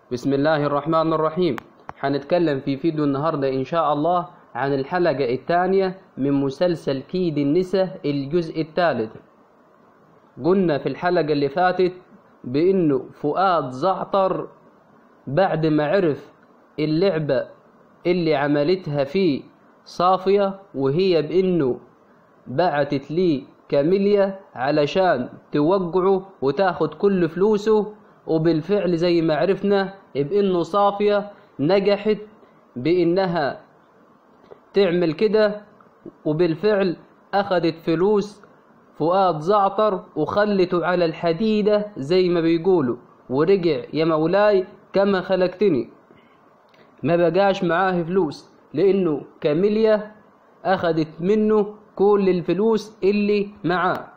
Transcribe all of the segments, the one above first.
بسم الله الرحمن الرحيم هنتكلم في فيديو النهاردة إن شاء الله عن الحلقة الثانية من مسلسل كيد النساء الجزء الثالث قلنا في الحلقة اللي فاتت بإنه فؤاد زعتر بعد ما عرف اللعبة اللي عملتها فيه صافية وهي بإنه بعتت لي كاميليا علشان توقعه وتاخد كل فلوسه وبالفعل زي ما عرفنا بإنه صافية نجحت بإنها تعمل كده وبالفعل أخدت فلوس فؤاد زعتر وخلته على الحديدة زي ما بيقولوا ورجع يا مولاي كما خلقتني ما بقاش معاه فلوس لأنه كاميليا أخدت منه كل الفلوس اللي معاه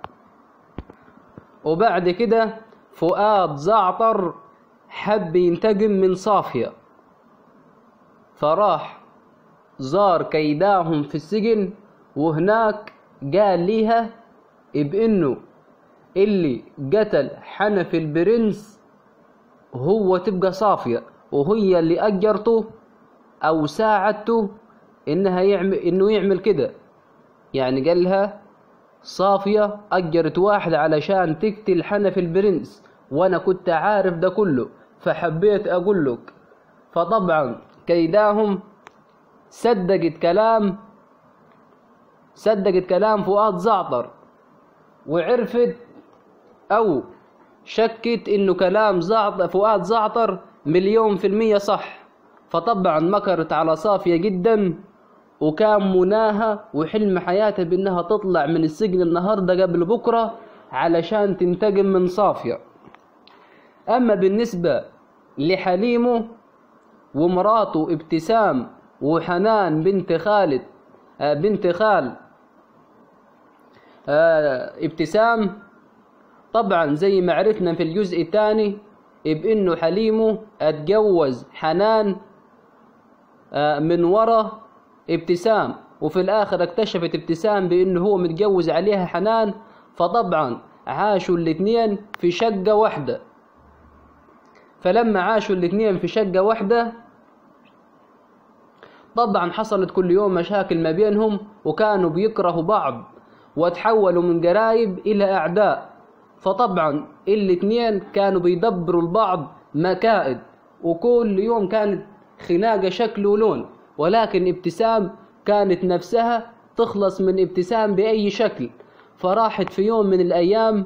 وبعد كده فؤاد زعتر حب ينتقم من صافية فراح زار كيداهم في السجن وهناك قال ليها بإنه اللي قتل حنفي البرنس هو تبقى صافية وهي اللي أجرته أو ساعدته إنها يعمل إنه يعمل كده يعني قال لها صافية أجرت واحد علشان تقتل حنفي البرنس وأنا كنت عارف ده كله فحبيت أقول لك فطبعا كيداهم صدقت كلام صدقت كلام فؤاد زعتر وعرفت أو شكت إنه كلام زعتر فؤاد زعتر مليون في المية صح فطبعا مكرت على صافية جدا وكان مناها وحلم حياتها بإنها تطلع من السجن النهاردة قبل بكرة علشان تنتقم من صافية أما بالنسبة لحليمه ومراته ابتسام وحنان بنت خالد آه بنت خال آه ابتسام طبعا زي ما عرفنا في الجزء الثاني بانه حليمه اتجوز حنان آه من ورا ابتسام وفي الاخر اكتشفت ابتسام بانه هو متجوز عليها حنان فطبعا عاشوا الاثنين في شقة واحدة فلما عاشوا الاثنين في شقة واحدة طبعا حصلت كل يوم مشاكل ما بينهم وكانوا بيكرهوا بعض وتحولوا من قرايب إلى أعداء فطبعا الاثنين كانوا بيدبروا البعض مكائد وكل يوم كانت خناقة شكل ولون ولكن ابتسام كانت نفسها تخلص من ابتسام بأي شكل فراحت في يوم من الأيام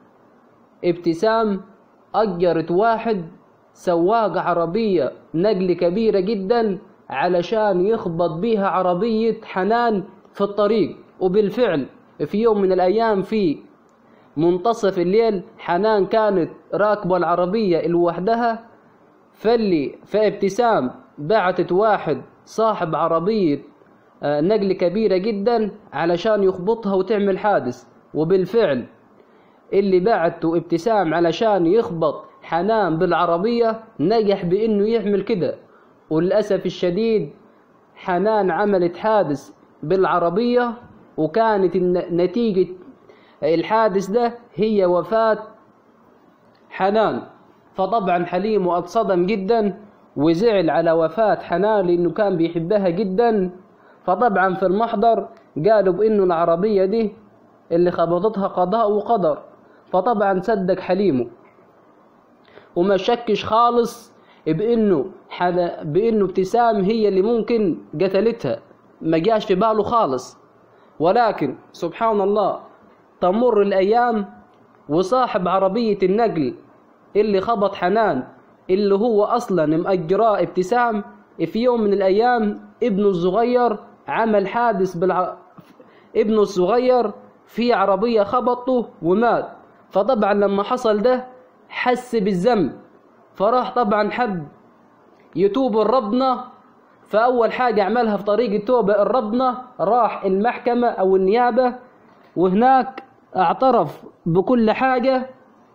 ابتسام أجرت واحد سواق عربية نقل كبيرة جدا علشان يخبط بيها عربية حنان في الطريق وبالفعل في يوم من الأيام في منتصف الليل حنان كانت راكبة العربية لوحدها فاللي فابتسام بعتت واحد صاحب عربية نقل كبيرة جدا علشان يخبطها وتعمل حادث وبالفعل اللي بعته ابتسام علشان يخبط حنان بالعربية نجح بإنه يعمل كده وللأسف الشديد حنان عملت حادث بالعربية وكانت نتيجة الحادث ده هي وفاة حنان فطبعا حليم اتصدم جدا وزعل على وفاة حنان لأنه كان بيحبها جدا فطبعا في المحضر قالوا بأنه العربية دي اللي خبطتها قضاء وقدر فطبعا صدق حليمه وما شكش خالص بانه حدا بانه ابتسام هي اللي ممكن قتلتها ما جاش في باله خالص ولكن سبحان الله تمر الايام وصاحب عربية النقل اللي خبط حنان اللي هو اصلا مأجراه ابتسام في يوم من الايام ابنه الصغير عمل حادث بالع... ابنه الصغير في عربية خبطه ومات فطبعا لما حصل ده حس بالذنب فراح طبعا حب يتوب لربنا فأول حاجة عملها في طريق التوبة لربنا راح المحكمة أو النيابة وهناك اعترف بكل حاجة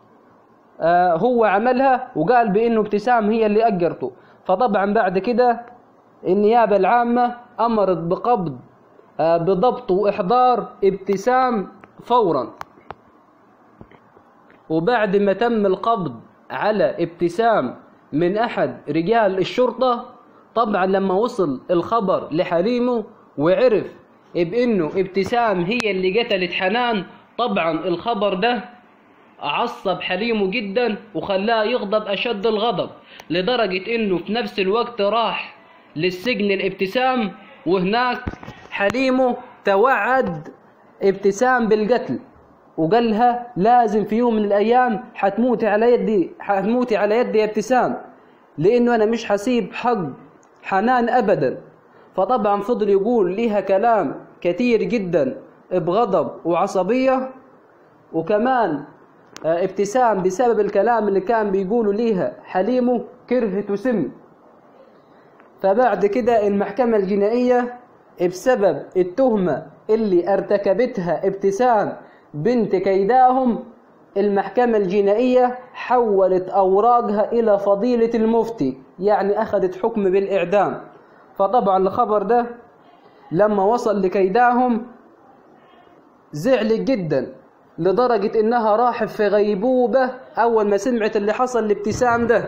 آه هو عملها وقال بأنه ابتسام هي اللي أجرته فطبعا بعد كده النيابة العامة أمرت بقبض آه بضبط وإحضار ابتسام فورا وبعد ما تم القبض على ابتسام من أحد رجال الشرطة طبعا لما وصل الخبر لحليمه وعرف بأنه ابتسام هي اللي قتلت حنان طبعا الخبر ده عصب حليمه جدا وخلاه يغضب أشد الغضب لدرجة إنه في نفس الوقت راح للسجن الابتسام وهناك حليمه توعد ابتسام بالقتل وقالها لازم في يوم من الأيام حتموتي على يدي حتموتي على يدي يا ابتسام لأنه أنا مش حسيب حق حنان أبدا فطبعا فضل يقول ليها كلام كتير جدا بغضب وعصبية وكمان آه، ابتسام بسبب الكلام اللي كان بيقوله ليها حليمه كرهت وسم فبعد كده المحكمة الجنائية بسبب التهمة اللي ارتكبتها ابتسام بنت كيداهم المحكمة الجنائية حولت أوراقها إلى فضيلة المفتي يعني أخذت حكم بالإعدام فطبعا الخبر ده لما وصل لكيداهم زعلت جدا لدرجة إنها راحت في غيبوبة أول ما سمعت اللي حصل لابتسام ده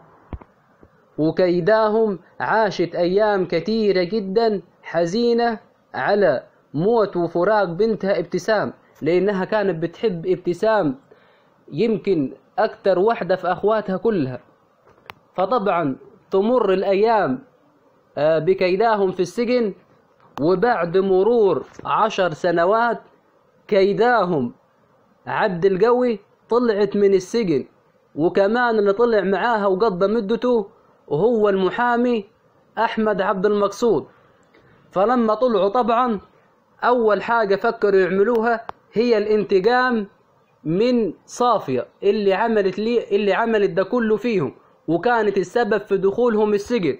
وكيداهم عاشت أيام كثيرة جدا حزينة على موت وفراق بنتها ابتسام لأنها كانت بتحب ابتسام يمكن أكتر واحدة في أخواتها كلها فطبعا تمر الأيام آه، بكيداهم في السجن وبعد مرور عشر سنوات كيداهم عبد القوي طلعت من السجن وكمان اللي طلع معاها وقضى مدته وهو المحامي أحمد عبد المقصود فلما طلعوا طبعا أول حاجة فكروا يعملوها هي الانتقام من صافية اللي عملت لي اللي عملت ده كله فيهم وكانت السبب في دخولهم السجن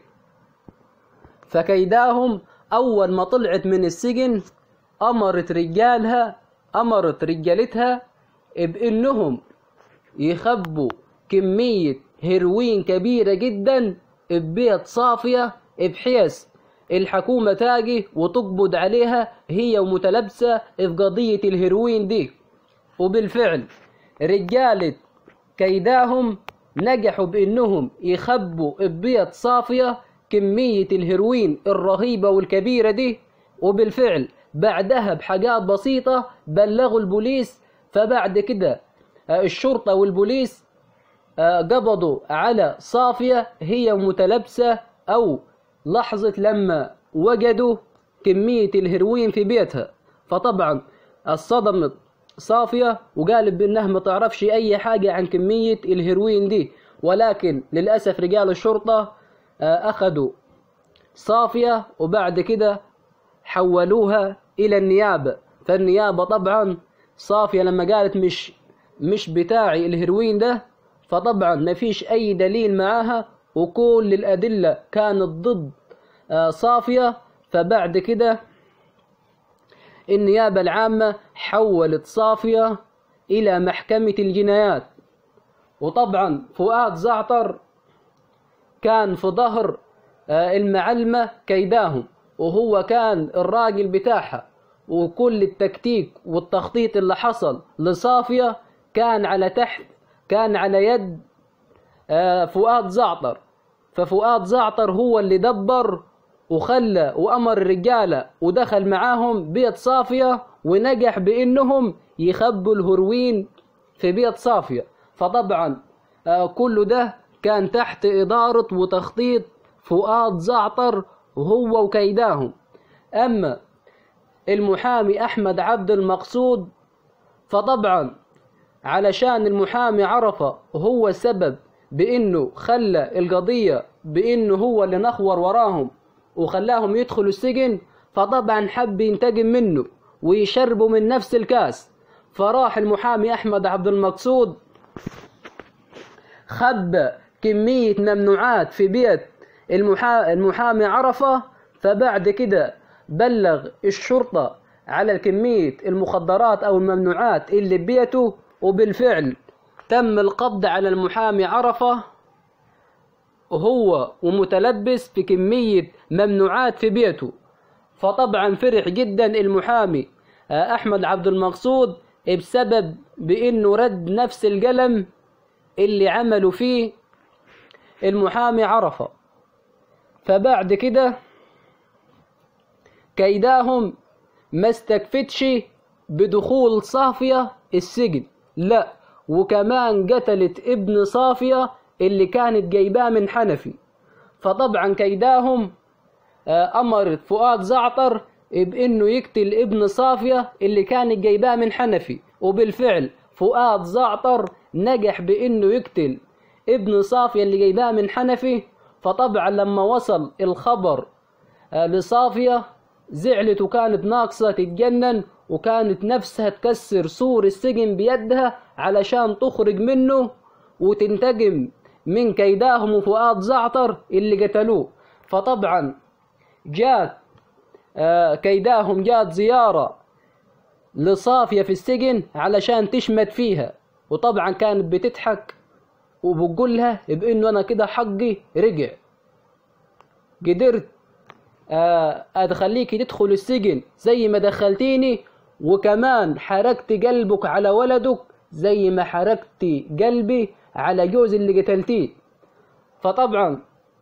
فكيداهم أول ما طلعت من السجن أمرت رجالها أمرت رجالتها بإنهم يخبوا كمية هيروين كبيرة جدا ببيت صافية بحيث الحكومة تاجي وتقبض عليها هي ومتلبسة في قضية الهيروين دي وبالفعل رجالة كيداهم نجحوا بإنهم يخبوا ببيت صافية كمية الهيروين الرهيبة والكبيرة دي وبالفعل بعدها بحاجات بسيطة بلغوا البوليس فبعد كده آه، الشرطة والبوليس آه، قبضوا على صافية هي متلبسة أو لحظة لما وجدوا كمية الهيروين في بيتها فطبعا الصدمت صافية وقالت بأنها ما تعرفش أي حاجة عن كمية الهيروين دي ولكن للأسف رجال الشرطة آه، أخذوا صافية وبعد كده حولوها إلى النيابة فالنيابة طبعا صافية لما قالت مش مش بتاعي الهيروين ده فطبعا ما فيش أي دليل معاها وكل الأدلة كانت ضد آه، صافية فبعد كده النيابة العامة حولت صافية إلى محكمة الجنايات وطبعا فؤاد زعتر كان في ظهر آه، المعلمة كيداهم وهو كان الراجل بتاعها وكل التكتيك والتخطيط اللي حصل لصافية كان على تحت كان على يد آه، فؤاد زعتر ففؤاد زعتر هو اللي دبر وخلى وأمر الرجالة ودخل معاهم بيت صافية ونجح بإنهم يخبوا الهروين في بيت صافية فطبعا آه، كل ده كان تحت إدارة وتخطيط فؤاد زعتر وهو وكيداهم أما المحامي أحمد عبد المقصود فطبعا علشان المحامي عرفه هو السبب بإنه خلى القضية بإنه هو اللي نخور وراهم وخلاهم يدخلوا السجن فطبعا حب ينتقم منه ويشربوا من نفس الكاس فراح المحامي أحمد عبد المقصود خبى كمية ممنوعات في بيت المحا... المحامي عرفة فبعد كده بلغ الشرطة على كمية المخدرات أو الممنوعات اللي ببيته وبالفعل تم القبض على المحامي عرفة وهو ومتلبس في كمية ممنوعات في بيته فطبعا فرح جدا المحامي آه، أحمد عبد المقصود بسبب بإنه رد نفس القلم اللي عملوا فيه المحامي عرفه فبعد كده كيداهم ما استكفتش بدخول صافية السجن لا وكمان قتلت ابن صافية اللي كانت جايباه من حنفي فطبعا كيداهم آه، أمرت فؤاد زعتر بإنه يقتل ابن صافية اللي كانت جايباه من حنفي وبالفعل فؤاد زعتر نجح بإنه يقتل ابن صافية اللي جايباه من حنفي فطبعا لما وصل الخبر آه، لصافية زعلت وكانت ناقصة تتجنن وكانت نفسها تكسر سور السجن بيدها علشان تخرج منه وتنتقم من كيداهم وفؤاد زعتر اللي قتلوه فطبعا جات آه، كيداهم جات زيارة لصافية في السجن علشان تشمت فيها وطبعا كانت بتضحك وبقول لها بانه انا كده حقي رجع قدرت آه، ادخليكي تدخل السجن زي ما دخلتيني وكمان حركت قلبك على ولدك زي ما حركت قلبي على جوز اللي قتلتيه فطبعا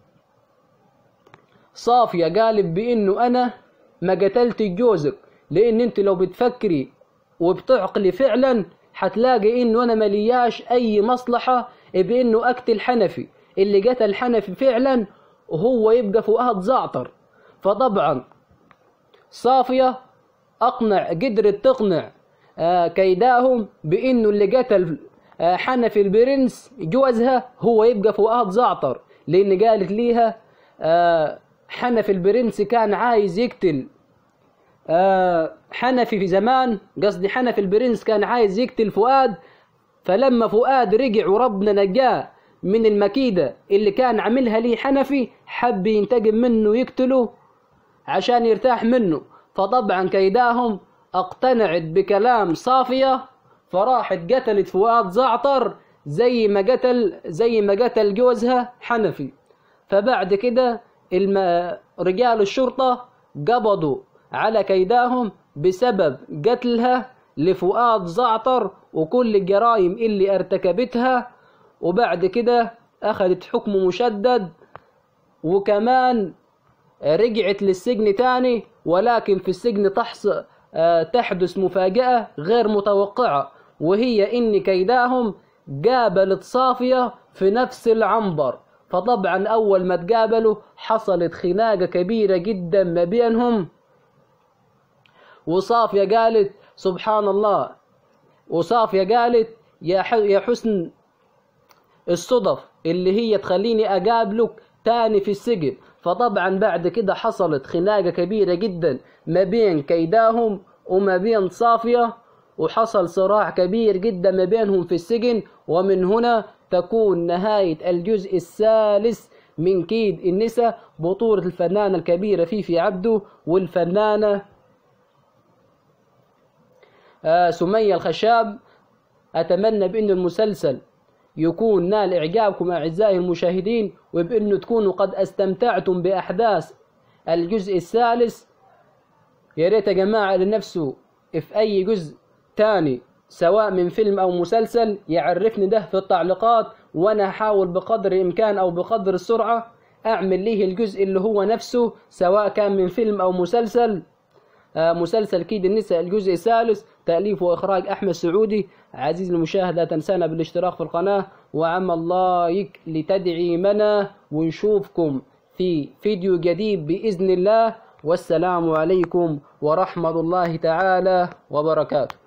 صافية قالت بانه انا ما قتلت جوزك لان انت لو بتفكري وبتعقلي فعلا هتلاقي انه انا ملياش اي مصلحة بانه اقتل حنفي اللي قتل حنفي فعلا وهو يبقى فؤاد زعتر فطبعا صافية اقنع قدرت تقنع آه، كيداهم بانه اللي قتل آه، حنفي البرنس جوزها هو يبقى فؤاد زعتر لان قالت ليها آه، حنفي البرنس كان عايز يقتل آه، حنفي في زمان قصدي حنفي البرنس كان عايز يقتل فؤاد فلما فؤاد رجع وربنا نجاه من المكيدة اللي كان عاملها ليه حنفي حب ينتقم منه يقتله عشان يرتاح منه فطبعا كيداهم اقتنعت بكلام صافية فراحت قتلت فؤاد زعتر زي ما قتل زي ما قتل جوزها حنفي فبعد كده الم... رجال الشرطة قبضوا على كيداهم بسبب قتلها لفؤاد زعتر وكل الجرائم اللي ارتكبتها وبعد كده أخذت حكم مشدد وكمان رجعت للسجن تاني ولكن في السجن تحص... آه، تحدث مفاجأة غير متوقعة وهي إن كيداهم قابلت صافية في نفس العنبر فطبعا أول ما تقابلوا حصلت خناقة كبيرة جدا ما بينهم وصافية قالت سبحان الله وصافية قالت يا ح- يا حسن الصدف اللي هي تخليني أقابلك تاني في السجن فطبعا بعد كده حصلت خناقة كبيرة جدا ما بين كيداهم وما بين صافية وحصل صراع كبير جدا ما بينهم في السجن ومن هنا تكون نهاية الجزء الثالث من كيد النساء بطولة الفنانة الكبيرة فيفي عبده والفنانة آه، سمية الخشاب أتمنى بأن المسلسل يكون نال إعجابكم أعزائي المشاهدين وبأنه تكونوا قد استمتعتم بأحداث الجزء الثالث يا ريت يا جماعة اللي نفسه في أي جزء تاني سواء من فيلم أو مسلسل يعرفني ده في التعليقات وأنا هحاول بقدر الإمكان أو بقدر السرعة أعمل ليه الجزء اللي هو نفسه سواء كان من فيلم أو مسلسل آه، مسلسل كيد النساء الجزء الثالث تأليف وإخراج أحمد سعودي عزيز المشاهد لا تنسانا بالاشتراك في القناة وعمل لايك لتدعيمنا ونشوفكم في فيديو جديد بإذن الله والسلام عليكم ورحمة الله تعالى وبركاته